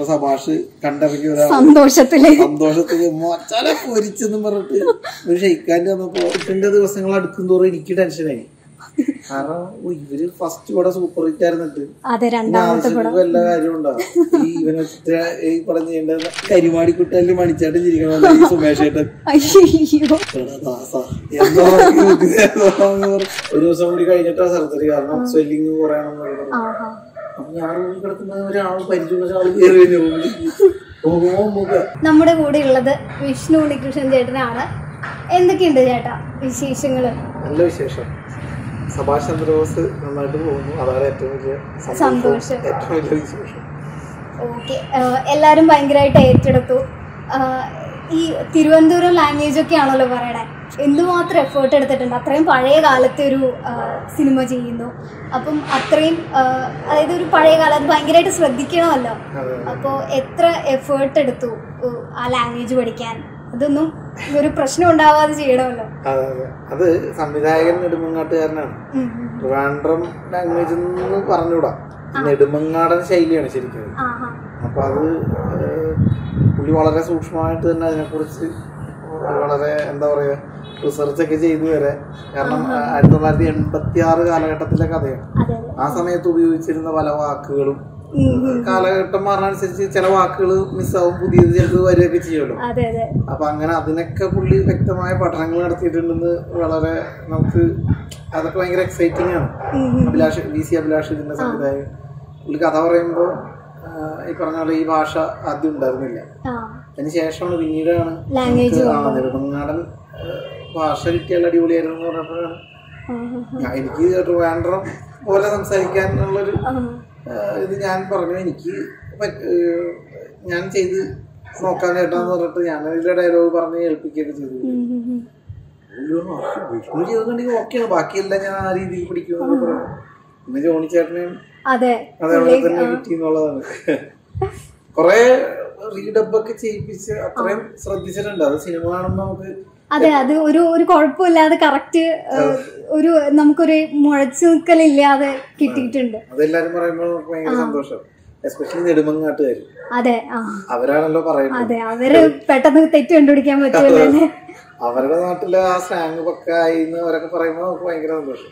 സഭാഷ് കണ്ടിറങ്ങിയ ഒരാൾ സന്തോഷത്തില് സന്തോഷത്തില് മച്ചാലെ പൊരിച്ചെന്നും പറഞ്ഞിട്ട് ഒരു ഷെയ്ക്കാൻ്റെ വന്നപ്പോ എട്ടിന്റെ ദിവസങ്ങൾ അടുക്കും തോറും എനിക്ക് ടെൻഷനായി കാരണം ഓ, ഇവര് ഫസ്റ്റ് കൂടെ സൂപ്പർ ഹിറ്റ് ആയിരുന്നിട്ട് അതെ പിന്നെ രണ്ടാമത്തെ പടം ആവശ്യത്തിന് എല്ലാ കാര്യവും ഉണ്ടാവും ഈ ഇവനെ വെച്ചിട്ട് ഈ പടം ചെയ്യേണ്ടത് കരിമാടി കുട്ടലിൽ മണിച്ചാട്ടം ചിരിക്കണമല്ലോ ഈ സുമേഷ് ഏട്ടൻ അയ്യോ എടാ ദാസ, എന്താ നോക്കി നോക്കുന്നത്? ഒരു ദിവസം കൂടി കഴിഞ്ഞിട്ടാ സർജറി കാരണം സ്വെല്ലിങ് കുറയണം ആഹാ അപ്പൊ ഞാൻ റൂമിൽ കിടക്കുന്ന ഒരാൾ പരിചയമുള്ള ഒരാൾ കയറി വരുന്നു റൂമിൽ പോകുമ്പോ മുഖ നമ്മുടെ കൂടെ ഉള്ളത് വിഷ്ണു ഉണ്ണികൃഷ്ണൻ ചേട്ടനാണ് എന്തൊക്കെയുണ്ട് ചേട്ടാ വിശേഷങ്ങള് നല്ല വിശേഷം സഭാഷ് ചന്ദ്രബോസ് നന്നായിട്ട് പോകുന്നു അതാണ് ഏറ്റവും വലിയ സന്തോഷം. ഏറ്റവും വലിയ വിശേഷം ഓക്കെ എല്ലാരും ഭയങ്കരമായിട്ട് ഏറ്റെടുത്തു ആഹ് ഈ തിരുവനന്തപുരം ലാംഗ്വേജ് ഒക്കെ ആണല്ലോ പറയണേ എന്തുമാത്രം എഫേർട്ട് എടുത്തിട്ടുണ്ട് അത്രയും പഴയ കാലത്തെ ഒരു ആഹ് സിനിമ ചെയ്യുന്നു അപ്പം അത്രയും ആഹ് അതായത് ഒരു പഴയ കാലം അത് ഭയങ്കരമായിട്ട് ശ്രദ്ധിക്കണമല്ലോ അതെ. അപ്പോൾ എത്ര എഫേർട്ട് എടുത്തു ഉ- ആ ലാംഗ്വേജ് പഠിക്കാൻ അതൊന്നും ഒരു പ്രശ്നം ഉണ്ടാവാതെ ചെയ്യണമല്ലോ അതെ അതെ അത് സംവിധായകൻ നെടുമങ്ങാട്ടുകാരനാണ് ഉം, ഉം. ട്രിവാൻഡ്രം ലാംഗ്വേജ് എന്ന് പറഞ്ഞുകൂടാ നെടുമങ്ങാടൻ ശൈലിയാണ് ശരിക്കും ആഹാ. അപ്പൊ അത് ഏഹ്, പുള്ളി വളരെ സൂക്ഷ്മമായിട്ട് തന്നെ അതിനെക്കുറിച്ച് വളരെ എന്താ പറയാ റിസർച്ച് ഒക്കെ ചെയ്തു വരെ കാരണം ആയിരത്തി തൊള്ളായിരത്തി എൺപത്തി ആറ് കാലഘട്ടത്തിലെ കഥയാണ് അതെ അതെ ആ സമയത്ത് ഉപയോഗിച്ചിരുന്ന പല വാക്കുകളും ഉം, ഉം. കാലഘട്ടം മാറുന്നതനുസരിച്ച് ചില വാക്കുകൾ മിസ്സാവും പുതിയത് ചിലത് വരികയൊക്കെ ചെയ്യുമല്ലോ അതെ അതെ അപ്പൊ അങ്ങനെ അതിനൊക്കെ പുള്ളി വ്യക്തമായ പഠനങ്ങൾ നടത്തിയിട്ടുണ്ടെന്ന് വളരെ നമുക്ക് അതൊക്കെ ഭയങ്കര എക്സൈറ്റിംഗ് ആണ് ഉം, ഉം. അഭിലാഷ് വി സി അഭിലാഷ് ഇതിന്റെ സംവിധായകൻ പുള്ളി കഥ പറയുമ്പോൾ ഈ പറഞ്ഞ പോലെ ഈ ഭാഷ ആദ്യം ഉണ്ടായിരുന്നില്ല ആ അതിന് ശേഷമാണ് പിന്നീടാണ് ലാംഗ്വേജ് നമുക്ക് ആ നെടുമങ്ങാടൻ ആ, ഭാഷ കിട്ടിയാൽ അടിപൊളിയായിരുന്നു എന്ന് പറഞ്ഞപ്പോഴാണ് ഞാൻ- എനിക്ക് ട്രിവാൻഡ്രം പോലെ സംസാരിക്കാനുള്ളൊരു ആ, ഇത് ഞാൻ പറഞ്ഞു എനിക്ക് പറ്റ- ഏഹ് ഞാൻ ചെയ്ത് നോക്കാൻ ചേട്ടാന്ന് പറഞ്ഞിട്ട് ഞാൻ ഇതിന്റെ ഡയലോഗ് പറഞ്ഞ് ഏൽപ്പിക്കുകയൊക്കെ ചെയ്തു അയ്യോ, ആ, വിഷ്ണു ചെയ്തിട്ടുണ്ടെങ്കിൽ ഓക്കെയാണ് ബാക്കിയെല്ലാം ഞാൻ ആ രീതിയിൽ പിടിക്കുമെന്നൊക്കെ പറഞ്ഞു പിന്നെ ജോണി ചേട്ടനെയും അതെ അതേപോലെ തന്നെ കിട്ടി എന്നുള്ളതാണ് കൊറേ റീഡപ്പ് ഒക്കെ ചെയ്യിപ്പിച്ച് അത്രയും ശ്രദ്ധിച്ചിട്ടുണ്ട് അത് സിനിമ കാണുമ്പോൾ നമുക്ക് അതെ അത് ഒരു ഒരു കുഴപ്പമില്ലാതെ കറക്റ്റ് ഒരു നമുക്കൊരു മുഴച്ചു നിൽക്കലില്ലാതെ കിട്ടിയിട്ടുണ്ട് അതെല്ലാരും പറയുമ്പോൾ നമുക്ക് ഭയങ്കര സന്തോഷം എസ്പെഷ്യലി നെടുമങ്ങാട്ടുകാർ അതെ ആ അവരാണല്ലോ പറയുന്നത് അതെ അവര് പെട്ടെന്ന് തെറ്റ് കണ്ടുപിടിക്കാൻ പറ്റുമല്ലോ അല്ലേ അവരുടെ നാട്ടിലെ ആ സ്ലാങ് പക്കായി എന്ന് അവരൊക്കെ പറയുമ്പോൾ നമുക്ക് ഭയങ്കര സന്തോഷം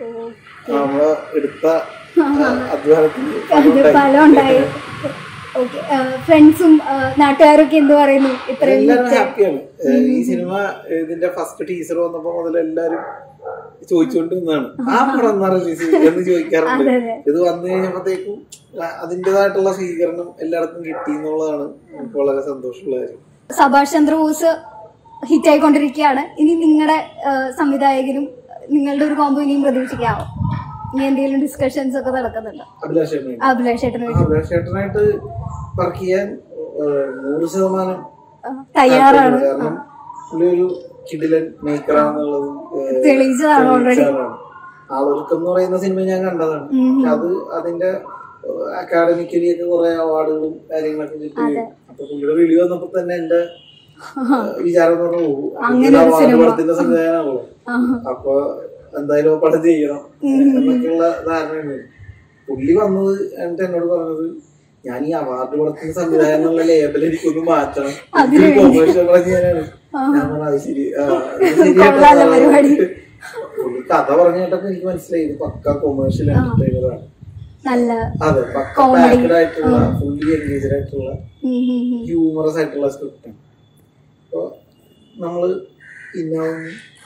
നമ്മള് എടുത്ത ആ, അധ്വാനത്തിന് അത് ഫലം ഉണ്ടായി ഓക്കെ ഫ്രണ്ട്സും നാട്ടുകാരൊക്കെ എന്ത് പറയുന്നു ഇത്രയും എല്ലാരും ഹാപ്പിയാണ് ഈ സിനിമ ഇതിന്റെ ഫസ്റ്റ് ടീസർ വന്നപ്പോ മുതൽ എല്ലാരും ചോദിച്ചുകൊണ്ട് നിന്നാണ് ആ പടം എന്നാ റിലീസ് എന്ന് ചോദിക്കാറുണ്ട് അതെ, അതെ. ഇത് വന്നു കഴിഞ്ഞപ്പോഴത്തേക്കും അതിൻ്റെതായിട്ടുള്ള സ്വീകരണം എല്ലായിടത്തും കിട്ടി എന്നുള്ളതാണ് നമുക്ക് വളരെ സന്തോഷമുള്ള കാര്യം സഭാഷ് ചന്ദ്രബോസ് ഹിറ്റ് ആയിക്കൊണ്ടിരിക്കുകയാണ് ഇനി നിങ്ങളുടെ സംവിധായകനും നിങ്ങളുടെ ഒരു കോമ്പോ ഇനിയും പ്രതീക്ഷിക്കാവോ ഇനി എന്തെങ്കിലും ഡിസ്കഷൻസ് ഒക്കെ നടക്കുന്നുണ്ടോ അഭിലാഷ് അഭിലാഷ് ചേട്ടന് അഭിലാഷ് ചേട്ടനായിട്ട് വർക്ക് ചെയ്യാൻ ഏഹ്, നൂറ് ശതമാനം തയ്യാറാണ് കാരണം പുള്ളി ഒരു കിടിലൻ മേക്കറാണെന്നുള്ളത് ഏഹ്, തെളിയിച്ചതാണ് ഓൾറെഡി തെളിയിച്ചതാണ്. ആളൊരുക്കം എന്ന് പറയുന്ന സിനിമ ഞാൻ കണ്ടതാണ് പക്ഷെ അത് അതിന്റെ അക്കാഡമിക്കലി ഒക്കെ കുറെ അവാർഡുകളും കാര്യങ്ങളൊക്കെ കിട്ടി അപ്പൊ പുള്ളിയുടെ റിലീവ് വന്നപ്പോ തന്നെ എന്റെ ഏഹ്, വിചാരം എന്ന് പറഞ്ഞാൽ പോകും അവാർഡ് പടത്തിന്റെ സംവിധാനമാണല്ലോ അപ്പൊ എന്തായാലും ആ പടം ചെയ്യണം എന്നൊക്കെയുള്ള ധാരണയുണ്ട് പുള്ളി വന്നത് എന്നിട്ട് എന്നോട് പറഞ്ഞത് ഞാൻ ഈ അവാർഡ് പടത്തിന്റെ സംവിധാനം എന്നുള്ള ലേബൽ എനിക്കൊന്ന് മാറ്റണം കൊമേഴ്ഷ്യൽ പടം ചെയ്യാനാണ് ഞാൻ പറഞ്ഞു അത് ശരി ആ, അത് ശരിയാട്ടോ." പുള്ളി കഥ പറഞ്ഞു കേട്ടപ്പോ എനിക്ക് മനസ്സിലായി ഇത് പക്ക കൊമേഴ്ഷ്യൽ എന്റർടൈനർ ആണ് നല്ല അതെ പക്ക പാക്കഡ് ആയിട്ടുള്ള ഫുള്ളി എൻഗേജഡ് ആയിട്ടുള്ള ഉം, ഉം, ഉം. ഹ്യൂമറസ് ആയിട്ടുള്ള സ്ക്രിപ്റ്റ് ആണ് അപ്പൊ നമ്മള് ഇന്നാവും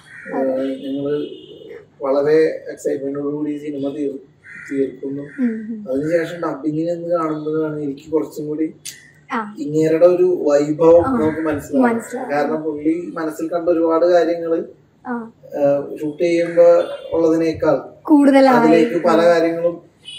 ഞങ്ങള് വളരെ എക്സൈറ്റ്മെന്റോട് കൂടി ഈ സിനിമ തീർ തീർക്കുന്നു ഉം, ഉം. അതിനുശേഷം ഡബിങ്ങിൽ എന്ന് കാണുമ്പോഴാണ് എനിക്ക് കുറച്ചും കൂടി ആ ഇങ്ങേരുടെ ഒരു വൈഭവം നമുക്ക് മനസ്സിലാവും മനസ്സിലാവും. കാരണം പുള്ളി മനസ്സിൽ കണ്ട ഒരുപാട് കാര്യങ്ങള് ആ ഷൂട്ട് ചെയ്യുമ്പോ ഉള്ളതിനേക്കാൾ കൂടുതലാണ് അതിലേക്ക് പല കാര്യങ്ങളും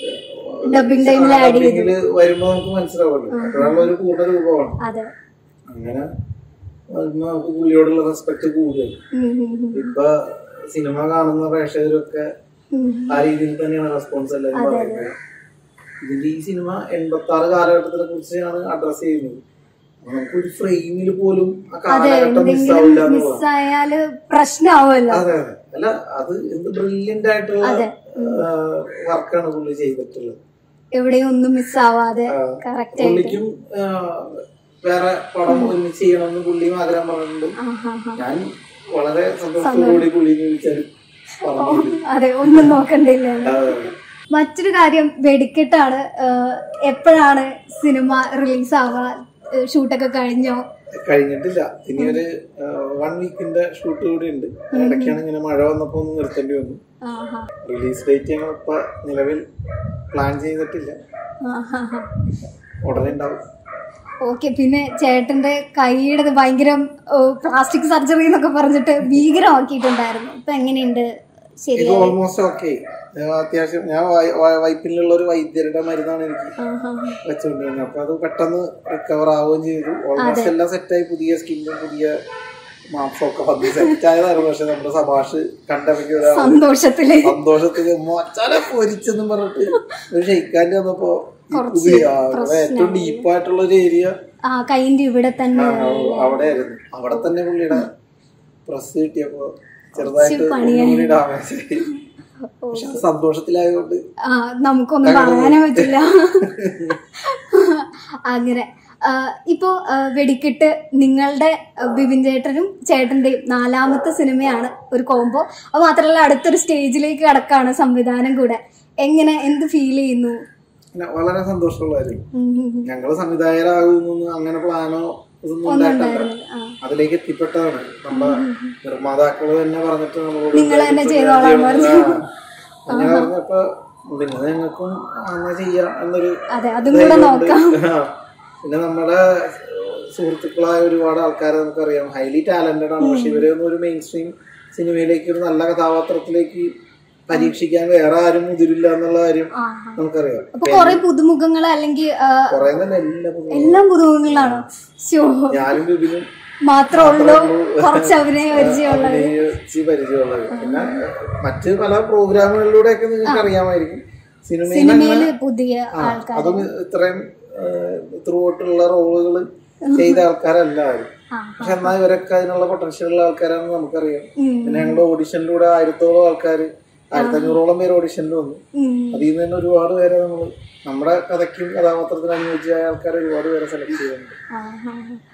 ഡബിങ് ടൈമിൽ ആഡ് ചെയ്തു ഡബിങ്ങില് വരുമ്പോ നമുക്ക് മനസ്സിലാവുമല്ലോ അപ്പോഴുള്ള ഒരു പൂർണ്ണ രൂപമാണ് അതെ അങ്ങനെ വരുമ്പോ നമുക്ക് പുള്ളിയോടുള്ള റെസ്പെക്ട് കൂടുതൽ ഉം, ഉം, ഉം. ഇപ്പൊ സിനിമ കാണുന്ന പ്രേക്ഷകരൊക്കെ ഉം. ആ രീതിയിൽ തന്നെയാണ് റെസ്പോൺസ് എല്ലാവരും പറയുന്നത് ഇതിന്റെ ഈ സിനിമ എൺപത്തി ആറ് കാലഘട്ടത്തിനെ കുറിച്ചാണ് അഡ്രസ് ചെയ്യുന്നത് അപ്പൊ നമുക്കൊരു ഫ്രെയിമിൽ പോലും ആ കാലഘട്ടം മിസ്സാവില്ല എന്നുള്ളതാണ് മിസ്സായാല് പ്രശ്നമാവുമല്ലോ അതെ അതെ അല്ല അത് എന്ത് ബ്രില്യന്റ് ആയിട്ടുള്ള വർക്കാണ് പുള്ളി ചെയ്തിട്ടുള്ളത് എവിടെയും ഒന്നും മിസ്സാവാതെ കറക്റ്റ് ആയിട്ട് പുള്ളിക്കും ആ, വേറെ പടം ഒരുമിച്ച് ചെയ്യണമെന്ന് പുള്ളിയും ആഗ്രഹം പറഞ്ഞിട്ടുണ്ട് ആ, ആ, ആ. ഞാൻ വളരെ സന്തോഷത്തോടുകൂടി പുള്ളിനെ വിളിച്ചാൽ പറഞ്ഞു അതെ ഒന്നും നോക്കണ്ടില്ല മറ്റൊരു കാര്യം വെടിക്കെട്ടാണ് ആഹ് എപ്പോഴാണ് സിനിമ റിലീസ് ആവുക ഷൂട്ടൊക്കെ കഴിഞ്ഞോ കഴിഞ്ഞിട്ടില്ല ഇനി ഒരു വൺ വീക്കിന്റെ ഷൂട്ട് കൂടി ഉണ്ട് ഇടയ്ക്കാണ് ഇങ്ങനെ മഴ വന്നപ്പോ ഒന്ന് നിർത്തേണ്ടി വന്നു ആഹാ. റിലീസ് ഡേറ്റ് ഞങ്ങൾ ഇപ്പൊ നിലവിൽ പ്ലാൻ ചെയ്തിട്ടില്ല ആഹാ. ഉടനെ ഉണ്ടാവും ഓക്കെ പിന്നെ ചേട്ടന്റെ കൈയുടെ ഭയങ്കര പ്ലാസ്റ്റിക് സർജറി എന്നൊക്കെ പറഞ്ഞിട്ട് ഭീകരമാക്കിയിട്ടുണ്ടായിരുന്നു ഇപ്പൊ എങ്ങനെയുണ്ട് ശരി ഇത് ഓൾമോസ്റ്റ് ഓക്കെ അത്യാവശ്യം ഞാൻ വൈ- വൈ- വൈപ്പിലുള്ള ഒരു വൈദ്യരുടെ മരുന്നാണ് എനിക്ക് ആഹാ. വെച്ചുകൊണ്ടിരുന്നത് അപ്പൊ അത് പെട്ടെന്ന് റിക്കവർ ആവുകയും ചെയ്തു ഓൾമോസ്റ്റ് എല്ലാം സെറ്റായി പുതിയ സ്കിന്നും പുതിയ മാംസമൊക്കെ വന്ന് സെറ്റായതായിരുന്നു പക്ഷെ നമ്മുടെ സഭാഷ് കണ്ടപ്പോൾ ഒരു സന്തോഷത്തില് സന്തോഷത്തില് മച്ചാനെ പൊരിച്ചെന്നും പറഞ്ഞിട്ട് ഒരു ഷെയ്ക്കാൻ്റെ വന്നപ്പോ ഈ പുതിയ ആ, അവിടെ ഏറ്റവും ഡീപ്പായിട്ടുള്ള ഒരു ഏരിയ ആ കൈന്റെ ഇവിടെ തന്നെ അവിടെ ആയിരുന്നു അവിടെ തന്നെ പുള്ളിയുടെ പ്രസ് കിട്ടിയപ്പോ ചെറുതായിട്ട് ഒന്നുകൂടി ഡാമേജ് ആയി പക്ഷെ അത് സന്തോഷത്തിലായതുകൊണ്ട് ആ നമുക്കൊന്നും പറയാനേ പറ്റില്ല അങ്ങനെ ആ, ഇപ്പോ ആ, വെടിക്കെട്ട് നിങ്ങളുടെ ആ, ബിബിൻ ചേട്ടനും ചേട്ടന്റെയും നാലാമത്തെ സിനിമയാണ് ഒരു കോംബോ അത് മാത്രമല്ല അടുത്തൊരു സ്റ്റേജിലേക്ക് കടക്കാണ് സംവിധാനം കൂടെ എങ്ങനെ എന്ത് ഫീൽ ചെയ്യുന്നു പിന്നെ വളരെ സന്തോഷമുള്ള കാര്യം ഉം ഉം ഉം. ഞങ്ങള് സംവിധായകരാകുമെന്ന് അങ്ങനെ പ്ലാനോ ഇതൊന്നും ഉണ്ടായിട്ടല്ല ആ. അതിലേക്ക് എത്തിപ്പെട്ടതാണ് നമ്മുടെ നിർമ്മാതാക്കള് തന്നെ പറഞ്ഞിട്ട് നമ്മളോട് നിങ്ങൾ തന്നെ ഇതായിട്ട് ചെയ്തോളാൻ ചെയ്യണം. പറഞ്ഞു. ആ. അങ്ങനെ പറഞ്ഞപ്പോ പിന്നെ ഞങ്ങൾക്കും അങ്ങനെ ചെയ്യാം എന്നൊരു അതെ അതും കൂടെ നോക്കാം ആ. പിന്നെ നമ്മുടെ സുഹൃത്തുക്കളായ ഒരുപാട് ആൾക്കാരെ നമുക്കറിയാം ഹൈലി ടാലന്റഡ് ആണ് പക്ഷെ ഇവരെ ഒന്നും ഒരു മെയിൻ സ്ട്രീം സിനിമയിലേക്ക് ഒരു നല്ല കഥാപാത്രത്തിലേക്ക് പരീക്ഷിക്കാൻ വേറെ ആരും മുതിരില്ല എന്നുള്ള കാര്യം ആ. നമുക്കറിയാം അപ്പൊ കൊറേ പുതുമുഖങ്ങൾ അല്ലെങ്കിൽ ആ, കുറെ തന്നെ എല്ലാ പുതു- എല്ലാം പുതുമുഖങ്ങളാണോ ഷോ ഞാനും ബിബിനും മാത്രമേ ഉള്ളൂ കുറച്ച് അഭിനയ പരിചയമുള്ളത് അഭിനയിച്ച് പരിചയമുള്ളത് പിന്നെ മറ്റ് പല പ്രോഗ്രാമുകളിലൂടെ ഒക്കെ നിങ്ങൾക്ക് അറിയാമായിരിക്കും സിനിമയിൽ സിനിമയില് പുതിയ ആൾക്കാർ അതും ഇത്രയും ത്രൂ ഔട്ടുള്ള റോളുകൾ ചെയ്ത ആൾക്കാരല്ല ആരും ആ. പക്ഷെ എന്നാൽ ഇവരൊക്കെ അതിനുള്ള പൊട്ടൻഷ്യൽ ഉള്ള ആൾക്കാരാണെന്ന് നമുക്കറിയാം ഉം. പിന്നെ ഞങ്ങളുടെ ഓഡിഷനിലൂടെ ആയിരത്തോളം ആൾക്കാർ ആയിരത്തഞ്ഞൂറോളം പേര് ഓഡിഷനിൽ വന്നു ഉം. അതിൽ നിന്ന് തന്നെ ഒരുപാട് പേരെ നമ്മൾ നമ്മുടെ കഥയ്ക്കും കഥാപാത്രത്തിനും അനുയോജ്യമായ ആൾക്കാരെ ഒരുപാട് പേരെ സെലക്ട് ചെയ്യുന്നുണ്ട് ആഹാ.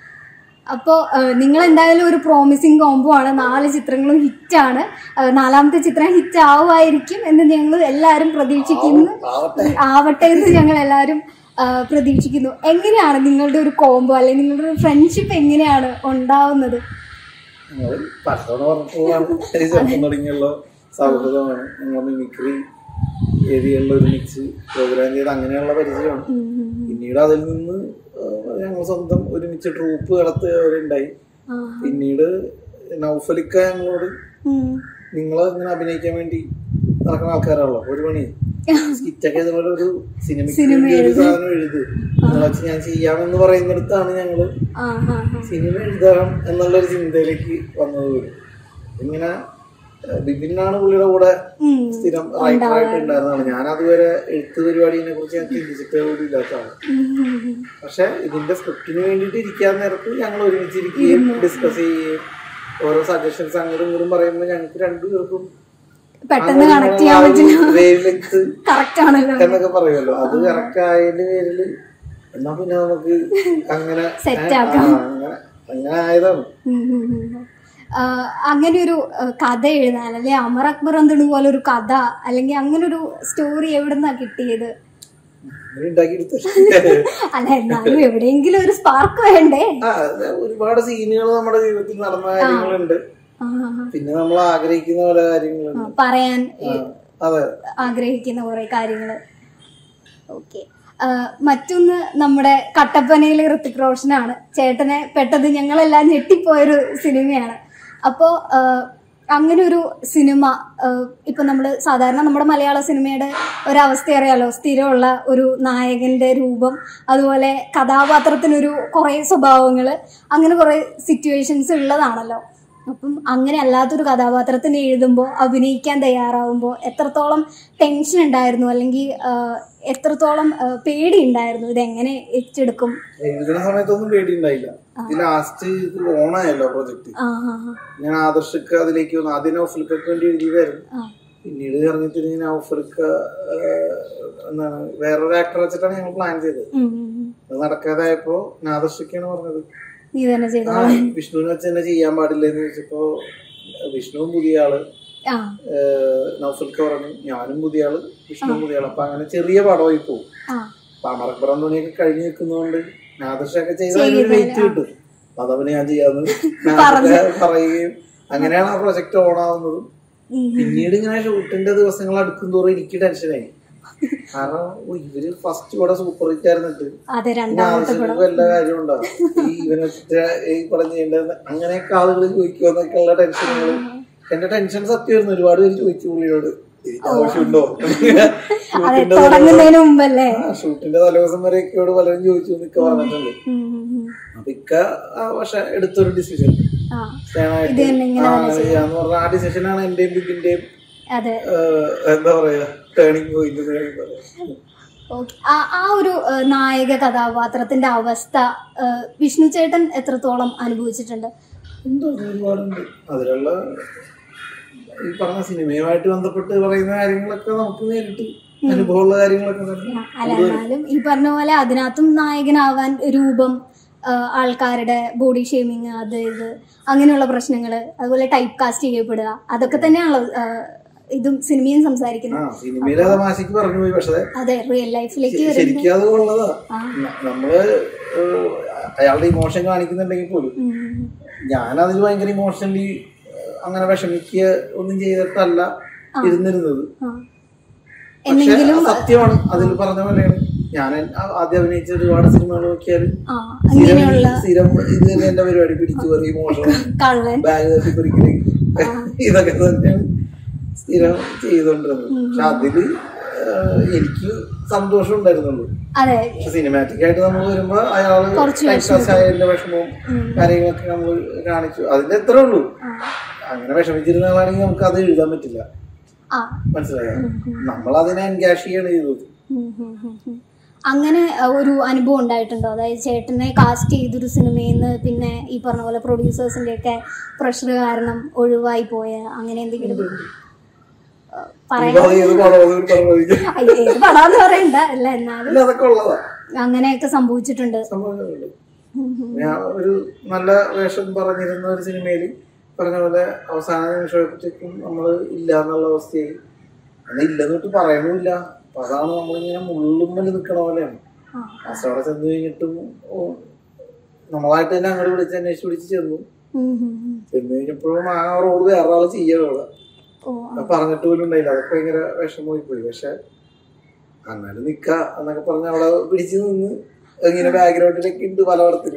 അപ്പോ നിങ്ങൾ എന്തായാലും ഒരു പ്രോമിസിങ് കോംബോ ആണ് നാല് ചിത്രങ്ങളും ഹിറ്റാണ് നാലാമത്തെ ചിത്രം ഹിറ്റ് ആവുമായിരിക്കും എന്ന് ഞങ്ങൾ എല്ലാവരും പ്രതീക്ഷിക്കുന്നു ആവട്ടെ ആവട്ടെ എന്ന് ഞങ്ങൾ എല്ലാവരും ആ, പ്രതീക്ഷിക്കുന്നു എങ്ങനെയാണ് നിങ്ങളുടെ ഒരു കോംബോ അല്ലെങ്കിൽ നിങ്ങളുടെ ഒരു ഫ്രണ്ട്ഷിപ്പ് എങ്ങനെയാണ് ഉണ്ടാവുന്നത് ഞങ്ങൾ പലതവണ പറഞ്ഞിട്ടുള്ളതാണ് ചെറുപ്പം തുടങ്ങിയുള്ള സൗഹൃദമാണ് ഞങ്ങൾ മിമിക്രി ഏരിയകളിൽ ഒരുമിച്ച് പ്രോഗ്രാം ചെയ്ത് അങ്ങനെയുള്ള പരിചയമാണ് ഉം, ഉം, ഉം. പിന്നീട് അതിൽ നിന്ന് ഞങ്ങൾ സ്വന്തം ഒരുമിച്ച് ട്രൂപ്പ് നടത്തുകയുണ്ടായി ആ. പിന്നീട് നൗഫലിക്ക ഞങ്ങളോട് ഉം. നിങ്ങൾ ഇങ്ങനെ അഭിനയിക്കാൻ വേണ്ടി നടക്കുന്ന ആൾക്കാരാണല്ലോ ഒരു പണി സ്കിറ്റൊക്കെ ഇതുപോലെ ഒരു സിനിമയ്ക്ക് വേണ്ടി ഒരു സാധനം എഴുത് നിങ്ങൾ വെച്ച് ഞാൻ ചെയ്യാമെന്ന് പറയുന്നിടത്താണ് ഞങ്ങള് ആ, ആ, ആ. സിനിമ എഴുതണം എന്നുള്ളൊരു ചിന്തയിലേക്ക് വന്നത് പോലും ഇങ്ങനെ ഏഹ്, ബിബിനാണ് പുള്ളിയുടെ കൂടെ ഉം. സ്ഥിരം റൈറ്ററായിട്ട് ഉണ്ടായിരുന്നതാണ് ഞാൻ അതുവരെ എഴുത്ത് പരിപാടിനെ കുറിച്ച് ഞാൻ ചിന്തിച്ചിട്ടേ പോലും ഇല്ലാത്തതാണ് ഉം, ഉം, ഉം. പക്ഷെ ഇതിന്റെ സ്ക്രിപ്റ്റിന് വേണ്ടിയിട്ട് ഇരിക്കാൻ നേരത്ത് ഞങ്ങൾ ഒരുമിച്ചിരിക്കുകയും ഡിസ്കസ് ചെയ്യുകയും ഓരോ സജഷൻസ് അങ്ങോട്ടും ഇങ്ങോട്ടും പറയുമ്പോൾ ഞങ്ങൾക്ക് രണ്ടുപേർക്കും പെട്ടെന്ന് കണക്ട് ചെയ്യാൻ പറ്റില്ല വേവ് ലെങ്ത് കറക്റ്റ് ആണല്ലോ എന്നൊക്കെ പറയുമല്ലോ അത് കറക്റ്റ് ആയതിന്റെ പേരില് എന്നാ പിന്നെ നമുക്ക് അങ്ങനെ Set ആ, അങ്ങനെ അങ്ങനെ ആയതാണ് ഉം ഉം ഉം. ആ, അങ്ങനെ ഒരു ആ, കഥ എഴുതാൻ അല്ലെ അമർ അക്ബർ എന്തിനു പോലെ ഒരു കഥ അല്ലെങ്കിൽ അങ്ങനെ ഒരു സ്റ്റോറി എവിടുന്നാ കിട്ടിയത് അങ്ങനെ ഉണ്ടാക്കിയെടുത്ത അല്ല എന്നാലും എവിടെയെങ്കിലും ഒരു സ്പാർക്ക് വേണ്ടേ ആ അത് ഒരുപാട് സീനുകൾ നമ്മുടെ ജീവിതത്തിൽ നടന്ന കാര്യങ്ങളുണ്ട് ആ, ആ, ആ. പിന്നെ നമ്മൾ ആഗ്രഹിക്കുന്ന പല കാര്യങ്ങളുണ്ട് പറയാൻ ആ, അതെ ആഗ്രഹിക്കുന്ന കുറെ കാര്യങ്ങള് ഓക്കെ മറ്റൊന്ന് നമ്മുടെ കട്ടപ്പനയിലെ ഋത്തിക് റോഷനാണ് ചേട്ടനെ പെട്ടത് ഞങ്ങളെല്ലാം ഞെട്ടിപ്പോയൊരു സിനിമയാണ് അപ്പോൾ അങ്ങനെ ഒരു സിനിമ ആഹ് ഇപ്പൊ നമ്മൾ സാധാരണ നമ്മുടെ മലയാള സിനിമയുടെ ഒരവസ്ഥ അറിയാലോ സ്ഥിരമുള്ള ഒരു നായകന്റെ രൂപം അതുപോലെ കഥാപാത്രത്തിനൊരു കുറേ സ്വഭാവങ്ങൾ അങ്ങനെ കുറേ സിറ്റുവേഷൻസ് ഉള്ളതാണല്ലോ അപ്പം അങ്ങനെ അല്ലാത്തൊരു കഥാപാത്രത്തിന് എഴുതുമ്പോൾ അഭിനയിക്കാൻ തയ്യാറാവുമ്പോൾ എത്രത്തോളം ടെൻഷൻ ഉണ്ടായിരുന്നു അല്ലെങ്കിൽ ആഹ് എത്രത്തോളം ആഹ് പേടി ഉണ്ടായിരുന്നു ഇതെങ്ങനെ ഏറ്റെടുക്കും എഴുതുന്ന സമയത്തൊന്നും പേടിയുണ്ടായില്ല ഇത് ലാസ്റ്റ് ഇത് ഓണായല്ലോ പ്രൊജക്ട് ആ ആ ആ, ഞാൻ ആദർശക്ക് അതിലേക്ക് വന്നു ആദ്യം നൗഫലിക്കൊക്കെ വേണ്ടി എഴുതിയതായിരുന്നു ആ പിന്നീട് ഇറങ്ങിത്തിരിഞ്ഞ് നൗഫൽക്ക എന്താണ് വേറൊരു ആക്ടർ വെച്ചിട്ടാണ് ഞങ്ങൾ പ്ലാൻ ചെയ്തത് ഉം, ഉം, ഉം. അത് നടക്കാതായപ്പോ നാദർശിക്കാണ് പറഞ്ഞത് നീ തന്നെ ചെയ്തോ ആ വിഷ്ണുവിനെ വെച്ച് തന്നെ ചെയ്യാൻ പാടില്ല എന്ന് ചോദിച്ചപ്പോ വിഷ്ണുവും പുതിയ ആള് ആ ഏഹ് നൗഫൽക്ക പറഞ്ഞു ഞാനും പുതിയ ആള് വിഷ്ണുവും പുതിയ ആള് അപ്പൊ അങ്ങനെ ചെറിയ പടമായി പോകും ആ അപ്പൊ അമറപ്പുറം തുണിയൊക്കെ കഴിഞ്ഞ് നിൽക്കുന്നതുകൊണ്ട് നാദർശൊക്കെ ചെയ്താൽ ഒരു വെയിറ്റ് കിട്ടും അതവന് ഞാൻ ചെയ്യാന്ന് നാദർശ പറയുകയും അങ്ങനെയാണ് ആ പ്രൊജക്ട് ഓൺ ആവുന്നതും ഉം. പിന്നീട് ഇങ്ങനെ ഷൂട്ടിന്റെ ദിവസങ്ങൾ അടുക്കും തോറും എനിക്ക് ടെൻഷനായി കാരണം ഓ, ഇവര് ഫസ്റ്റ് കൂടെ സൂപ്പർ ഹിറ്റ് ആയിരുന്നിട്ട് അതെ പിന്നെ രണ്ടാമത്തെ ആവശ്യങ്ങൾക്ക് വല്ല കാര്യം ഉണ്ടാവും ഈ ഇവനെ വെച്ചിട്ട് ഈ പടം ചെയ്യേണ്ടത് അങ്ങനെയൊക്കെ ആളുകൾ ചോദിക്കുമെന്നൊക്കെയുള്ള ടെൻഷനുകൾ എന്റെ ടെൻഷൻ സത്യമായിരുന്നു ഒരുപാട് പേര് ചോദിച്ചു പുള്ളിയോട് എനിക്ക് ആവശ്യമുണ്ടോ അതെ തുടങ്ങുന്നതിന് മുമ്പല്ലേ ആ ഷൂട്ടിന്റെ തലേദിവസം വരെ ഇക്കയോട് പലരും ചോദിച്ചു എന്നൊക്കെ പറഞ്ഞിട്ടുണ്ട് ഉം, ഉം, ഉം. അപ്പൊ ഇക്ക ആ, പക്ഷെ എടുത്തൊരു ഡിസിഷൻ ആ ചെയ്യാനായിട്ട് ഇത് തന്നെ ഇങ്ങനെ ആ, ചെയ്യാന്ന് പറഞ്ഞ ആ ഡിസിഷനാണ് എന്റെയും ബിഗിന്റെയും അതെ എന്താ പറയാ ടേണിംഗ് പോയിന്റ് എന്ന് വേണമെങ്കിൽ പറയാം ഓക്കെ ആ ആ ഒരു ആ, നായക കഥാപാത്രത്തിന്റെ അവസ്ഥ ആ, വിഷ്ണു ചേട്ടൻ എത്രത്തോളം അനുഭവിച്ചിട്ടുണ്ട് ഉണ്ട് ഒരുപാടുണ്ട് അതിലുള്ള ഈ പറഞ്ഞ സിനിമയുമായിട്ട് ബന്ധപ്പെട്ട് പറയുന്ന കാര്യങ്ങളൊക്കെ നമുക്ക് നേരിട്ട് അനുഭവമുള്ള കാര്യങ്ങളൊക്കെ തന്നെ അല്ല എന്നാലും ഈ പറഞ്ഞ പോലെ അതിനകത്തും നായകനാവാൻ രൂപം ആ, ആൾക്കാരുടെ ബോഡി ഷേമിങ് അത് ഇത് അങ്ങനെയുള്ള പ്രശ്നങ്ങൾ അതുപോലെ ടൈപ്പ് കാസ്റ്റ് ചെയ്യപ്പെടുക അതൊക്കെ തന്നെയാണല്ലോ ആ, ഇതും സിനിമയും ആ സംസാരിക്കുന്നത് സിനിമയിലെ തമാശക്ക് പറഞ്ഞു പോയി പക്ഷെ അതെ റിയൽ ലൈഫിലേക്ക് ശ- വരുന്നത് ശരിക്കും അത് ഉള്ളതാ ന- നമ്മള് ഏഹ്, അയാളുടെ ഇമോഷൻ കാണിക്കുന്നുണ്ടെങ്കിൽ പോലും ഉം. ഞാൻ അതിൽ ഭയങ്കര ഇമോഷണലി അങ്ങനെ വിഷമിക്കുക ഒന്നും ചെയ്തിട്ടല്ല ഇരുന്നിരുന്നത് ആ. പക്ഷെ അത് സത്യമാണ് അതിൽ പറഞ്ഞ പോലെയാണ് ഞാൻ ആ- ആദ്യം അഭിനയിച്ച ഒരുപാട് സിനിമകൾ നോക്കിയാൽ ആ സ്ഥിരം അങ്ങനെയുള്ള സ്ഥിരം ഇത് തന്നെ എന്റെ പരിപാടി പിടിച്ചു പറയും ഇമോഷണൽ കള്ളൻ ബാഗ് തട്ടിപ്പറിക്കല് ഇതൊക്കെ തന്നെയാണ് സ്ഥിരം ചെയ്തോണ്ടിരുന്നത് പക്ഷെ അതില് ഏഹ്, എനിക്ക് സന്തോഷം ഉണ്ടായിരുന്നുള്ളൂ അതെ പക്ഷെ സിനിമാറ്റിക് ആയിട്ട് നമ്മൾ വരുമ്പോ അയാള് കുറച്ച് ടൈപ്പ്കാസ്റ്റ് ആയതിന്റെ വിഷമവും കാര്യങ്ങളൊക്കെ നമ്മൾ കാണിച്ചു അതിന്റെ എത്ര ഉള്ളൂ അങ്ങനെ വിഷമിച്ചിരുന്ന ആളാണെങ്കിൽ നമുക്ക് അത് എഴുതാൻ പറ്റില്ല ആ മനസ്സിലായോ നമ്മൾ അതിനെ എൻകാഷ് ചെയ്യാണ് ചെയ്തത് ഉം ഉം ഉം ഉം. അങ്ങനെ അഹ്, ഒരു അനുഭവം ഉണ്ടായിട്ടുണ്ടോ അതായത് ചേട്ടനെ കാസ്റ്റ് ചെയ്തൊരു സിനിമയിൽ നിന്ന് പിന്നെ ഈ പറഞ്ഞ പോലെ പ്രൊഡ്യൂസേഴ്സിന്റെ ഒക്കെ പ്രഷർ കാരണം ഒഴിവായി പോയ അങ്ങനെ എന്തെങ്കിലും അഹ്, പറയാൻ ഇപ്പൊ അത് ഏത് പടമാണെന്ന് ഒരു പറഞ്ഞു അയ്യ, ഏത് പടാന്ന് പറയണ്ട അല്ല എന്നാലും ഇല്ല അതൊക്കെ ഉള്ളതാ അങ്ങനെയൊക്കെ സംഭവിച്ചിട്ടുണ്ട് സംഭവങ്ങളുണ്ട് ഞാൻ ഒരു നല്ല വേഷം പറഞ്ഞിരുന്ന ഒരു സിനിമയിൽ പറഞ്ഞ പോലെ അവസാന നിമിഷത്തേക്കും നമ്മൾ ഇല്ല എന്നുള്ള അവസ്ഥയിൽ അന്ന് ഇല്ലെന്ന് തൊട്ട് പറയണമില്ല അപ്പൊ അതാണ് നമ്മളിങ്ങനെ മുള്ളുമ്മൽ നിൽക്കണ പോലെയാണ് ആ. അവിടെ ചെന്ന് കഴിഞ്ഞിട്ടും ഓ, നമ്മളായിട്ട് തന്നെ അങ്ങോട്ട് വിളിച്ച് അന്വേഷിച്ച് വിളിച്ച് ചെന്നു ഉം ഉം ഉം. ചെന്ന് കഴിഞ്ഞപ്പോഴും ആ റോള് വേറെ ആള് ചെയ്യണം അവിടെ ഓ അത് പറഞ്ഞിട്ട് പോലും ഉണ്ടായില്ല അതൊക്കെ ഭയങ്കര വിഷമമായി പോയി പക്ഷെ അങ്ങനെ നിക്ക എന്നൊക്കെ പറഞ്ഞ് അവിടെ പിടിച്ചു നിന്ന് ഇങ്ങനെ ബാക്ക്ഗ്രൗണ്ടിലൊക്കെ ഉണ്ട് പലയിടത്തിലും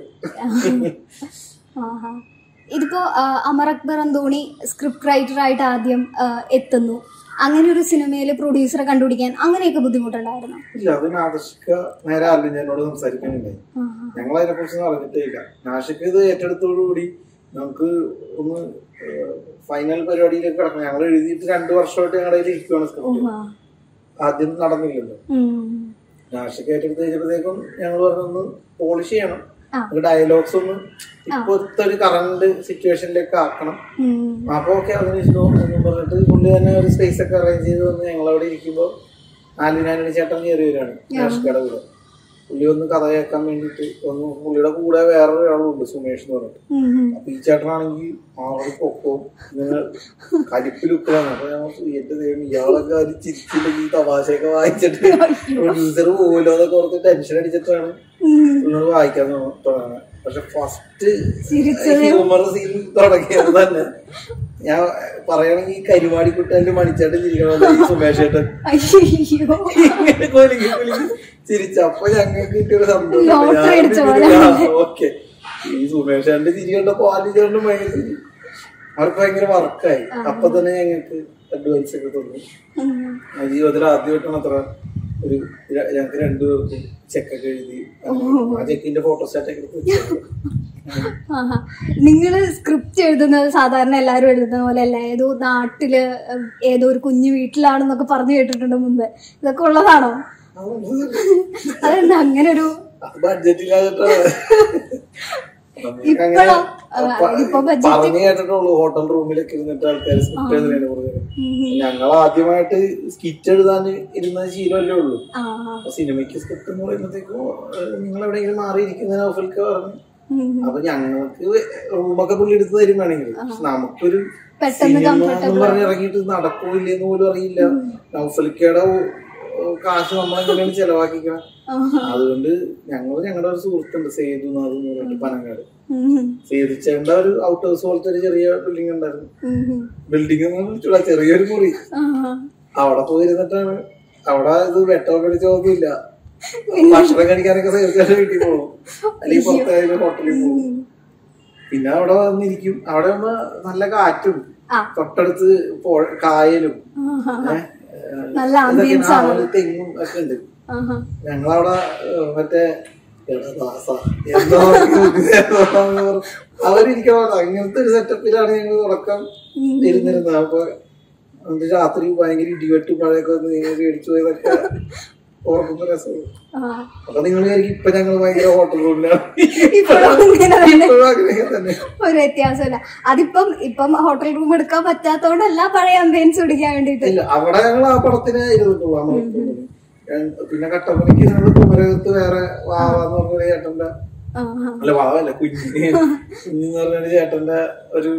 ആഹാ. ഇതിപ്പോ ആ, അമർ അക്ബർ അന്തോണി സ്ക്രിപ്റ്റ് റൈറ്റർ ആയിട്ട് ആദ്യം ആ, എത്തുന്നു അങ്ങനെ ഒരു സിനിമയിൽ പ്രൊഡ്യൂസറെ കണ്ടുപിടിക്കാൻ അങ്ങനെയൊക്കെ ബുദ്ധിമുട്ടുണ്ടായിരുന്നു ഇല്ല അത് നാദർഷിക്ക നേരെ അല്ല എന്നോട് സംസാരിക്കാനുണ്ടായി ഞങ്ങൾ അതിനെ കുറിച്ച് അറിഞ്ഞിട്ടേ ഇല്ല നാഷിക്ക് ഇത് ഏറ്റെടുത്തോടുകൂടി നമുക്ക് ഒന്ന് ഫൈനൽ പരിപാടിയിലേക്ക് കിടക്കണം ഞങ്ങൾ എഴുതിയിട്ട് രണ്ടു വർഷമായിട്ട് ഞങ്ങളുടെ കയ്യിൽ ഇരിക്കുകയാണ് സ്ക്രിപ്റ്റ് ആദ്യം നടന്നില്ലല്ലോ നാഷിക്ക് ഏറ്റെടുത്ത് കഴിഞ്ഞപ്പോഴത്തേക്കും ഞങ്ങൾ പറഞ്ഞൊന്ന് പോളിഷ് ചെയ്യണം ആ. ഡയലോഗ്സ് ഒന്ന് ഇപ്പോഴത്തെ ഒരു കറണ്ട് സിറ്റുവേഷനിലേക്ക് ആക്കണം അപ്പൊ ഓക്കെ അതിന് ഇഷ്ടവും എന്നും പറഞ്ഞിട്ട് പുള്ളി തന്നെ ഒരു സ്പേസ് ഒക്കെ അറേഞ്ച് ചെയ്ത് വന്ന് ഞങ്ങൾ അവിടെ ഇരിക്കുമ്പോൾ ആലിനാനണി ചേട്ടൻ കയറി വരികയാണ് നാഷിക്കയുടെ കൂടെ പുള്ളി ഒന്ന് കഥ കേൾക്കാൻ വേണ്ടിയിട്ട് ഒന്ന് പുള്ളിയുടെ കൂടെ വേറൊരു ഒരാളുണ്ട് സുമേഷ് എന്ന് പറഞ്ഞിട്ട് അപ്പൊ ഈ ചേട്ടനാണെങ്കിൽ ആളോട് പൊക്കവും നിങ്ങൾ കലിപ്പിലുക്കലാണ് അപ്പൊ ഞാൻ ഓർത്തു, എന്റെ ദൈവം ഇയാളൊക്കെ അത് ചിരിച്ചില്ലെങ്കിൽ ഈ തമാശയൊക്കെ വായിച്ചിട്ട് പ്രൊഡ്യൂസർ പോകല്ലോ എന്നൊക്കെ ഓർത്ത് ടെൻഷൻ അടിച്ചിട്ടാണ് പുള്ളിയോട് വായിക്കാൻ തുട- തുടങ്ങുന്നത് പക്ഷെ ഫസ്റ്റ് ഹ്യൂമർ സീൻ തുടങ്ങിയത് തന്നെ ഞാൻ പറയുകയാണെങ്കിൽ കരിവാടി കുട്ടാൻ്റെ മണിച്ചാട്ടൻ ചിരിക്കണമല്ലോ ഈ സുമേഷ് ചേട്ടൻ അയ്യോ ഇങ്ങനെ കൊലിക്ക് കൊലിക്ക് ചിരിച്ചു അപ്പൊ ഞങ്ങൾക്ക് കിട്ടിയൊരു Lottery അടിച്ച പോലെ. സന്തോഷം ഓക്കെ ഈ സുമേഷാന്റെ ചിരി കണ്ടപ്പോ ആദ്യം ചേട്ടനും ഭയങ്കര ചിരി അവർക്ക് ഭയങ്കര വർക്കായി അപ്പൊ തന്നെ ഞങ്ങൾക്ക് അഡ്വാൻസ് ഒക്കെ തന്നു ആ ജീവിതത്തിൽ ആദ്യമായിട്ടാണ് അത്ര ഒരു ര- ഞങ്ങൾക്ക് രണ്ടുപേർക്കും ചെക്കൊക്കെ എഴുതി ആ ചെക്കിന്റെ ഫോട്ടോസ്റ്റാറ്റ് ഒക്കെ എടുത്ത് വെച്ചേക്കും. ആഹാ. നിങ്ങള് സ്ക്രിപ്റ്റ് എഴുതുന്നത് സാധാരണ എല്ലാവരും എഴുതുന്ന പോലെ അല്ല ഏതോ നാട്ടില് ഉം, ഏതോ ഒരു കുഞ്ഞു വീട്ടിലാണെന്നൊക്കെ പറഞ്ഞു കേട്ടിട്ടുണ്ട് മുമ്പ് ഇതൊക്കെ ഉള്ളതാണോ അതെന്താ അങ്ങനെ ഒരു അത് ബഡ്ജറ്റില്ലാതിട്ടാണ് നമുക്ക് അങ്ങനെ ഇപ്പോഴോ ഇപ്പൊ ബഡ്ജറ്റ് പറഞ്ഞു കേട്ടിട്ടുള്ളൂ ഹോട്ടൽ റൂമിലൊക്കെ ഇരുന്നിട്ട് ആൾക്കാർ സ്ക്രിപ്റ്റ് എഴുതുന്നതിനെ കുറിച്ച് ഞങ്ങൾ ആദ്യമായിട്ട് സ്കിറ്റ് എഴുതാൻ ഇരുന്ന ശീലമല്ലേ ഉള്ളൂ ആ അപ്പൊ സിനിമയ്ക്ക് സ്ക്രിപ്റ്റ് എന്ന് പറയുമ്പോഴത്തേക്കും നിങ്ങൾ എവിടെയെങ്കിലും മാറിയിരിക്കുന്ന നൗഫൽക്ക് പറഞ്ഞു അപ്പൊ ഞങ്ങൾക്ക് റൂമൊക്കെ പുള്ളി എടുത്ത് തരും വേണമെങ്കിൽ പക്ഷെ നമുക്കൊരു പെട്ടെന്ന് സിനിമ എന്ന് പറഞ്ഞ് ഇറങ്ങിയിട്ട് നടക്കൂലെന്ന് പോലും അറിയില്ല നൗഫൽക്കയുടെ കാശ് നമ്മളെങ്ങനെയാണ് ചെലവാക്കിക്കണം അതുകൊണ്ട് ഞങ്ങൾ ഞങ്ങളുടെ ഒരു സുഹൃത്തുണ്ട് സേതു നാഥ് എന്ന് പറഞ്ഞിട്ട് പനങ്ങാട് സേതുച്ചേണ്ട ഒരു ഔട്ട് ഹൗസ് പോലത്തെ ഒരു ചെറിയ ബിൽഡിംഗ് ഉണ്ടായിരുന്നു ബിൽഡിംഗ് എന്ന് വിളിച്ചുള്ള ചെറിയൊരു മുറി അവിടെ പോയി ഇരുന്നിട്ടാണ് അവിടെ ഇത് വെട്ടമൊക്കെ അടിച്ചൊന്നുമില്ല ഭക്ഷണം കഴിക്കാനൊക്കെ സേതുച്ചേണ്ട വീട്ടിൽ പോകും അല്ലെങ്കിൽ പുറത്തായാലും ഹോട്ടലിൽ പോകും പിന്നെ അവിടെ വന്നിരിക്കും അവിടെ വന്ന് നല്ല കാറ്റും ആ. തൊട്ടടുത്ത് പുഴ- കായലും ഏഹ്, നല്ല ഇതൊക്കെ ആംബിയൻസ് ആ, ഒരു തെങ്ങും ഒക്കെ ഉണ്ട് ഞങ്ങളവിടെ ഏഹ്, മറ്റേ എടാ ദാസ, എന്താ അവരിരിക്കണോ അങ്ങനത്തെ ഒരു സെറ്റപ്പിലാണ് ഞങ്ങൾ തുടക്കം ഇരുന്നിരുന്നത് അപ്പൊ എന്നിട്ട് രാത്രി ഭയങ്കര ഇടിവെട്ടും മഴയൊക്കെ വന്ന് നിങ്ങൾ പേടിച്ചു പോയതൊക്കെ ഓർക്കുന്ന രസമാണ് അപ്പൊ നിങ്ങൾ വിചാരിക്കും ഇപ്പൊ ഞങ്ങൾ ഭയങ്കര ഹോട്ടൽ റൂമിലാണ് ഇപ്പോഴും ഇങ്ങനെ തന്നെ ഇപ്പോഴും അങ്ങനെയൊക്കെ തന്നെ ഒരു വ്യത്യാസമില്ല അതിപ്പം ഇപ്പം ഹോട്ടൽ റൂം എടുക്കാൻ പറ്റാത്തോണ്ടല്ല പഴയ അംബിയൻസ് പിടിക്കാൻ വേണ്ടിട്ട് ഇല്ല അവിടെ ഞങ്ങൾ ആ പടത്തിന് ഇരുന്നിട്ടുള്ളൂ ആ മണിക്കൂറിന്. ഞാൻ- പിന്നെ കട്ടപ്പനയ്ക്ക് ഞങ്ങൾ കുമരകത്ത് വേറെ വാവാന്ന് പറഞ്ഞ ചേട്ടന്റെ അല്ല വാവല്ല കുഞ്ഞ് കുഞ്ഞെന്ന് പറഞ്ഞ ചേട്ടന്റെ ഒരു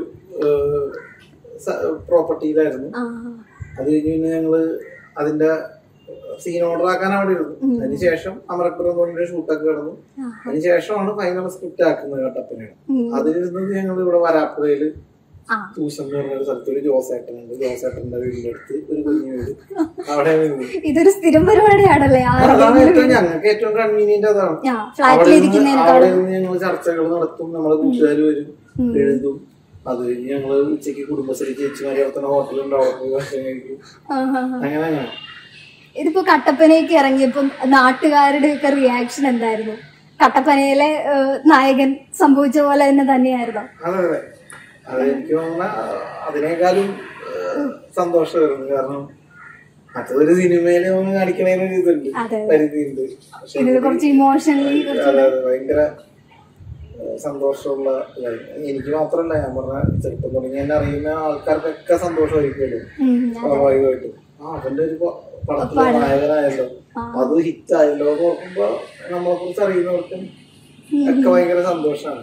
പ്രോപ്പർട്ടിയിലായിരുന്നു അത് കഴിഞ്ഞ് പിന്നെ ഞങ്ങള് അതിന്റെ സീൻ ഓർഡർ ആക്കാൻ അവിടെ ഇരുന്നു അതിനുശേഷം അമരപ്പുറം തോന്നിന്റെ ഷൂട്ടൊക്കെ കിടന്നു അതിനുശേഷമാണ് ഫൈനൽ സ്ക്രിപ്റ്റ് ആക്കുന്നത് കട്ടപ്പനയാണ് അതിലിരുന്നത് ഞങ്ങൾ ഇവിടെ വരാപ്പുഴയില് ആ. തൂശം എന്ന് പറഞ്ഞ ഒരു സ്ഥലത്ത് ഒരു ജോസേട്ടനുണ്ട് ജോസേട്ടന്റെ വീടിന്റെ അടുത്ത് ഒരു കുഞ്ഞു വീട് അവിടെ നിന്ന് ഇതൊരു സ്ഥിരം പരിപാടിയാണല്ലേ ആ അതാണ് ഏറ്റവും ഞങ്ങൾക്ക് ഏറ്റവും കൺവീനിയന്റ് അതാണ് ഫ്ലാറ്റിൽ അവിടെ നിന്ന് ഇരിക്കുന്നതിനേക്കാൾ അവിടെ നിന്ന് ഞങ്ങൾ ചർച്ചകൾ നടത്തും നമ്മളെ കൂട്ടുകാർ വരും എഴുതും അത് കഴിഞ്ഞ് ഞങ്ങള് ഉച്ചയ്ക്ക് കുടുംബശ്രീ ചേച്ചിമാരെ നടത്തുന്ന ഹോട്ടലുണ്ട് അവിടെ പോയി ഭക്ഷണം കഴിക്കും അങ്ങനെ അങ്ങനെ ഇതിപ്പോ കട്ടപ്പനയ്ക്ക് ഇറങ്ങിയപ്പം നാട്ടുകാരുടെ ഒക്കെ റിയാക്ഷൻ എന്തായിരുന്നു കട്ടപ്പനയിലെ ഏഹ്, നായകൻ സംഭവിച്ച പോലെ തന്നെ തന്നെയായിരുന്നു അതെ അതെ അത് എനിക്ക് തോന്നുന്ന അതിനേക്കാളും ഏഹ്, സന്തോഷമായിരുന്നു കാരണം മറ്റൊരു സിനിമയിൽ നമ്മൾ കാണിക്കണതിനൊരു ഇതുണ്ട് അതെ. പരിധിയുണ്ട് പക്ഷെ ഇതിൽ കുറച്ച് ഇമോഷണലി അതെ അതെ ഭയങ്കര ഏഹ്, സന്തോഷമുള്ള ഇതായിരുന്നു എനിക്ക് മാത്രമല്ല ഞാൻ പറഞ്ഞ ചെറുപ്പം തുടങ്ങി എന്നെ അറിയുന്ന ആൾക്കാർക്കൊക്കെ സന്തോഷമായിരിക്കുമല്ലോ സ്വാഭാവികമായിട്ടും ആ അവന്റെ ഒരു പ- പടത്തിലെ നായകനായല്ലോ അത് ഹിറ്റ് ആയല്ലോ എന്ന് ഓർക്കുമ്പോ നമ്മളെ കുറിച്ച് അറിയുന്നവർക്കും ഒക്കെ ഭയങ്കര സന്തോഷമാണ്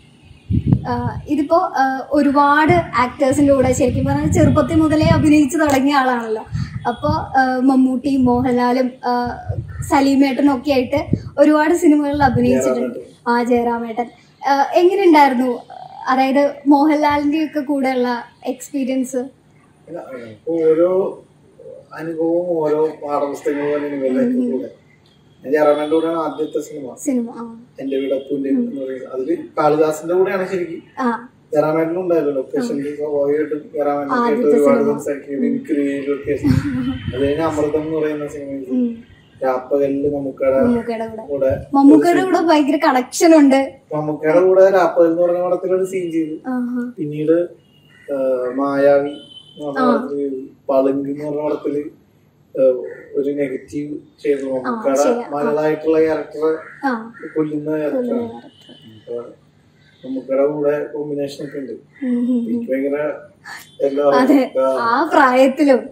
ഇതിപ്പോ ആഹ്, ഒരുപാട് ആക്ടേഴ്സിന്റെ കൂടെ ശരിക്കും പറഞ്ഞാൽ ചെറുപ്പത്തിൽ മുതലേ അഭിനയിച്ചു തുടങ്ങിയ ആളാണല്ലോ അപ്പോൾ മമ്മൂട്ടി മോഹൻലാലും ആഹ്, സലീമേട്ടനും ഒക്കെ ആയിട്ട് ഒരുപാട് സിനിമകളിൽ അഭിനയിച്ചിട്ടുണ്ട് ആ ജയറാമേട്ടൻ ആഹ്, എങ്ങനെയുണ്ടായിരുന്നു അതായത് മോഹൻലാലിന്റെ ഒക്കെ കൂടെയുള്ള എക്സ്പീരിയൻസ് ഇല്ല, നമുക്ക് ഓരോ അനുഭവവും ഓരോ പാഠപുസ്തകങ്ങൾ പോലെ ഇവരിലേക്ക് കൂടെ ഞാൻ ജയറാമേന്റെ കൂടെയാണ് ആദ്യത്തെ സിനിമ സിനിമ ആ എന്റെ വീടപ്പൂന്റെ എന്ന് പറയുന്നത് അതില് കാളിദാസിന്റെ കൂടെയാണ് ശരിക്കും ആ ജയറാമേട്ടനും ഉണ്ടായല്ലോ ലൊക്കേഷനിൽ സ്വാഭാവികമായിട്ടും ജയറാമേട്ടനായിട്ട് ഒരുപാട് സംസാരിക്കും മിമിക്രി ലൊക്കേഷൻ അത് കഴിഞ്ഞ് അമൃതം എന്ന് പറയുന്ന സിനിമയിൽ ഉം. രാപ്പകലില് മമ്മൂക്കയുടെ മമ്മൂക്കയുടെ കൂടെ കൂടെ മമ്മൂക്കയുടെ കൂടെ ഭയങ്കര കണക്ഷൻ ഉണ്ട് മമ്മൂക്കയുടെ കൂടെ രാപ്പകൽ എന്ന് പറഞ്ഞ പടത്തിൽ ഒരു സീൻ ചെയ്തു ആഹാ. പിന്നീട് ആ, മായാവി എന്ന് പറഞ്ഞ പടത്തില് പളുങ്ക് എന്ന് പറഞ്ഞ പടത്തില് ആ, ഒരു നെഗറ്റീവ് ചെയ്തു മമ്മൂക്കയുടെ മലയാളായിട്ടുള്ള ക്യാരക്ടർ ആ കൊല്ലുന്ന ക്യാരക്ടറാണ് അപ്പൊ മമ്മൂക്കയുടെ കൂടെ കോമ്പിനേഷൻ ഒക്കെ ഉണ്ട് ഉം, ഉം. എനിക്ക് ഭയങ്കര എന്താ അതെ പറയാ ആ പ്രായത്തിലും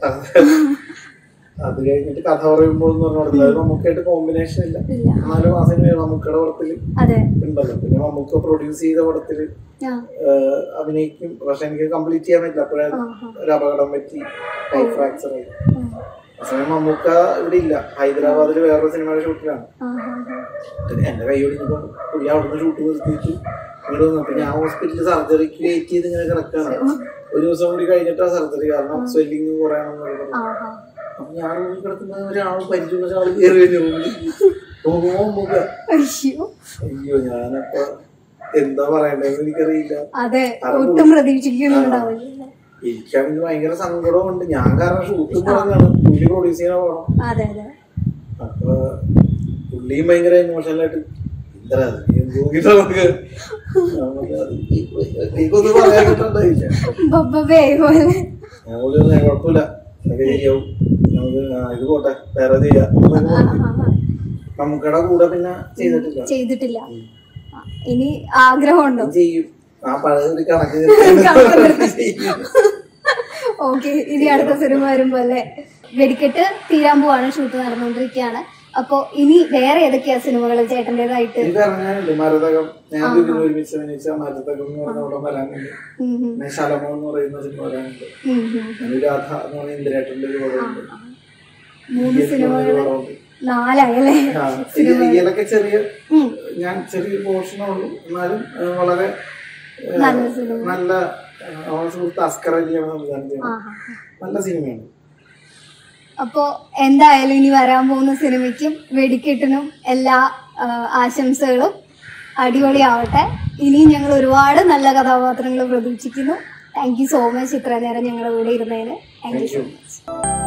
അത് കഴിഞ്ഞിട്ട് കഥ പറയുമ്പോൾ എന്ന് പറഞ്ഞ പടത്തിൽ അത് മമ്മൂക്കായിട്ട് കോമ്പിനേഷൻ ഇല്ല ഇല്ല നാല് മാസം കഴിഞ്ഞ് മമ്മൂക്കയുടെ പടത്തില് അതെ ഉണ്ടല്ലോ പിന്നെ മമ്മൂക്ക പ്രൊഡ്യൂസ് ചെയ്ത പടത്തില് ആ ആഹ് അഭിനയിക്കും പക്ഷെ എനിക്ക് കംപ്ലീറ്റ് ചെയ്യാൻ പറ്റില്ല അപ്പോഴേ ആഹാ. ഒരു അപകടം പറ്റി കൈ ഫ്രാക്ചർ ആയി ഉം. അവസാനം മമ്മൂക്ക ഇവിടെ ഇല്ല ഹൈദരാബാദിൽ വേറൊരു സിനിമയുടെ ഷൂട്ടിലാണ് ആഹാ, ആഹാ. എന്റെ കൈ ഒടിഞ്ഞപ്പോ പുള്ളി അവിടുന്ന് ഷൂട്ട് നിർത്തിയിട്ട് ഇവിടെ വന്നു അപ്പൊ ഞാൻ ഹോസ്പിറ്റലിൽ സർജറിക്ക് വെയിറ്റ് ചെയ്ത് ഇങ്ങനെ കിടക്കാണ് ഒരു ദിവസം കൂടി കഴിഞ്ഞിട്ടാ സർജറി കാരണം സ്വെല്ലിങ് കുറയണമെന്ന് പറയുന്നത് ആഹാ. അപ്പൊ ഞാൻ റൂമിൽ കിടക്കുന്ന ഒരാൾ പരിചയമുള്ള ഒരാൾ കയറി കഴിഞ്ഞു റൂമിൽ നോക്കുമ്പോ മമ്മൂക്ക അയ്യോ അയ്യോ ഞാനപ്പോ എന്താ പറയണ്ടതെന്ന് എനിക്കറിയില്ല അതെ ഒട്ടും പ്രതീക്ഷിക്കുന്നുണ്ടാവില്ല എനിക്കാണെങ്കിൽ ഭയങ്കര സങ്കടമുണ്ട് ഞാൻ കാരണം ഷൂട്ട് തുടങ്ങാണ് പുള്ളി പ്രൊഡ്യൂസ് ചെയ്യാൻ പോകണം അതെ അതെ അപ്പൊ പുള്ളിയും ഭയങ്കര ഇമോഷണലായിട്ട് എന്താ അത്? നീ എന്ത് നോക്കിയിട്ടാ നമുക്ക് നമുക്ക് അത് എനിക്കൊന്നും പറയാൻ കിട്ടണ്ടായില്ല ബബ്ബേ പോലെ ഞാൻ പുള്ളി പറഞ്ഞു, കുഴപ്പമില്ല അതൊക്കെ ശരിയാവും നമുക്ക് ആ, ഇത് പോട്ടെ വേറെ ചെയ്യാം എന്നൊക്കെ പറഞ്ഞു. ആഹാ. നമുക്കടെ കൂടെ പിന്നെ ചെയ്തിട്ടില്ല ചെയ്തിട്ടില്ല ആ, ഇനി ആഗ്രഹമുണ്ടോ ഞാൻ ചെയ്യും ആ പഴയ ഒരു കണക്ക് കണക്ക് നിർത്തി. ചെയ്യുന്നു. ഓക്കെ ഇനി അടുത്ത സിനിമ വരുമ്പോ അല്ലേ വെടിക്കെട്ട് തീരാൻ പോവാണ് ഷൂട്ട് നടന്നുകൊണ്ടിരിക്കുകയാണ് അപ്പൊ ഇനി വേറെ ഏതൊക്കെയാ സിനിമകൾ ചേട്ടന്റേതായിട്ട് എനിക്ക് ഇറങ്ങാനുണ്ട് മരതകം ഞാൻ ഇതിന് ഒരുമിച്ച് അഭിനയിച്ച മരതകം എന്ന് പറഞ്ഞ അവിടെ വരാനുണ്ട് ഉം ഉം. പിന്നെ ശലമോ എന്ന് പറയുന്ന സിനിമ വരാനുണ്ട് ഉം ഉം. പിന്നെ രാധ എന്ന് പറയുന്ന ഇന്ദ്രേട്ടന്റെ ഒരു പടമുണ്ട് മൂന്ന് സിനിമകൾ ഒരു പടമുണ്ട് നാലായല്ലേ ആ, ഈ- ഇതിലൊക്കെ ചെറിയ ഉം. ഞാൻ ചെറിയൊരു പോർഷനേ ഉള്ളൂ എന്നാലും ആ, വളരെ ആ, നല്ല സിനിമ നല്ല ആ, അവളുടെ സുഹൃത്ത് അസ്കർ അലിയാണ് സംവിധാനം ചെയ്യുന്നത് ആഹാ. നല്ല സിനിമയാണ് അപ്പോ എന്തായാലും ഇനി വരാൻ പോകുന്ന സിനിമയ്ക്കും വെടിക്കെട്ടിനും എല്ലാ ആ, ആശംസകളും അടിപൊളിയാവട്ടെ ഇനിയും ഞങ്ങൾ ഒരുപാട് നല്ല കഥാപാത്രങ്ങൾ പ്രതീക്ഷിക്കുന്നു താങ്ക് യു സോ മച്ച് ഇത്ര നേരം ഞങ്ങളുടെ കൂടെ ഇരുന്നതിന് താങ്ക് യു സോ മച്ച്